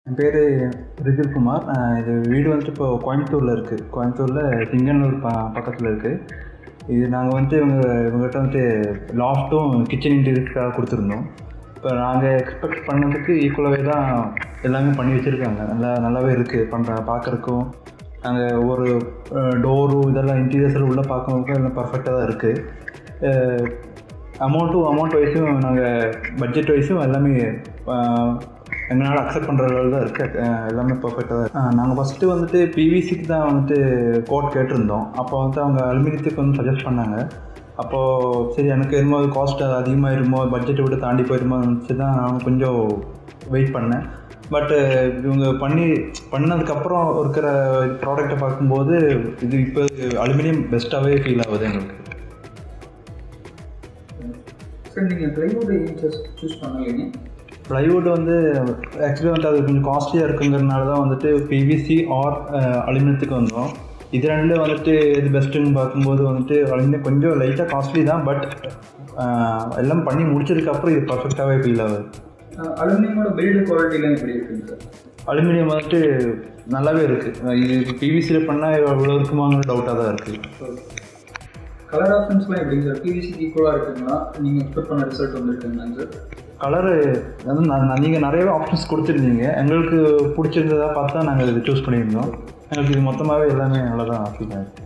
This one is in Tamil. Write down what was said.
என் பேர் ரிஜில் குமார் அஹ் இது வீடு வந்துட்டு இப்போ கோயம்புத்தூரில் இருக்குது கோயம்புத்தூரில் சிங்கனூர் ப பக்கத்தில் இருக்குது இது நாங்கள் வந்துட்டு இவங்க இவங்ககிட்ட வந்துட்டு லாஃப்ட்டும் கிச்சன் இன்டீரியர்ஸ்க்காக கொடுத்துருந்தோம் இப்போ நாங்கள் எக்ஸ்பெக்ட் பண்ணதுக்கு ஈக்குவலாகவே தான் எல்லாமே பண்ணி வச்சுருக்காங்க நல்லா நல்லாவே இருக்குது பண்ணுற பார்க்குறக்கும் நாங்கள் ஒவ்வொரு டோரும் இதெல்லாம் இன்டீரியர்ஸில் உள்ளே பார்க்குறதுக்கும் எல்லாம் பர்ஃபெக்டாக தான் இருக்குது அமௌண்ட்டும் அமௌண்ட் வைஸும் நாங்கள் பட்ஜெட் வைஸும் எல்லாமே எங்களால் அக்செப்ட் பண்ணுற அளவு தான் இருக்குது எல்லாமே பர்ஃபெக்டாக தான் இருக்குது நாங்கள் ஃபஸ்ட்டு வந்துட்டு பிவிசிக்கு தான் வந்துட்டு கோட் கேட்டிருந்தோம் அப்போ வந்து அவங்க அலுமினியத்துக்கு வந்து சஜஸ்ட் பண்ணாங்க அப்போது சரி எனக்கு என்னமோ காஸ்ட் அதிகமாகிருமோ பட்ஜெட்டை விட்டு தாண்டி போயிருமோ நினச்சி தான் நான் கொஞ்சம் வெயிட் பண்ணேன் பட்டு இவங்க பண்ணி பண்ணதுக்கப்புறம் இருக்கிற ப்ராடக்ட்டை பார்க்கும்போது இது இப்போ அலுமினியம் பெஸ்ட்டாகவே ஃபீல் ஆகுது எங்களுக்கு சார் நீங்கள் ப்ளைவுட் இன்ச்சஸ் சூஸ் பண்ணலைங்க ப்ளைவுட் வந்து ஆக்சுவலி வந்துட்டு அது கொஞ்சம் காஸ்ட்லியாக இருக்குங்கிறதுனால தான் வந்துட்டு பிவிசி ஆர் அலுமினியத்துக்கு வந்தோம் இது ரெண்டில் வந்துட்டு எது பெஸ்ட்டுன்னு பார்க்கும்போது வந்துட்டு அலுமினியம் கொஞ்சம் லைட்டாக காஸ்ட்லி தான் பட் எல்லாம் பண்ணி முடிச்சதுக்கப்புறம் இது பர்ஃபெக்டாகவே ஃபீல் ஆகுது அலுமினியமோட பில்டு குவாலிட்டிலாம் எப்படி இருக்குங்க சார் அலுமினியம் வந்துட்டு நல்லாவே இருக்குது இது பிவிசியில் பண்ணால் இவ்வளோ இருக்குமாங்கிற டவுட்டாக தான் இருக்குது கலர் ஆப்ஷன்ஸ்லாம் எப்படிங்க சார் பிவிசிக்கு ஈக்குவலாக இருக்குங்களா நீங்கள் எக்ஸ்பெக்ட் பண்ண ரிசல்ட் வந்துருக்குங்களாங்க சார் கலரு வந்து நீங்கள் நிறையவே ஆப்ஷன்ஸ் கொடுத்துருந்தீங்க எங்களுக்கு பிடிச்சிருந்ததா பார்த்து தான் நாங்கள் இது சூஸ் பண்ணியிருந்தோம் எங்களுக்கு இது மொத்தமாகவே எல்லாமே நல்லா தான் ஃபீல் ஆகுது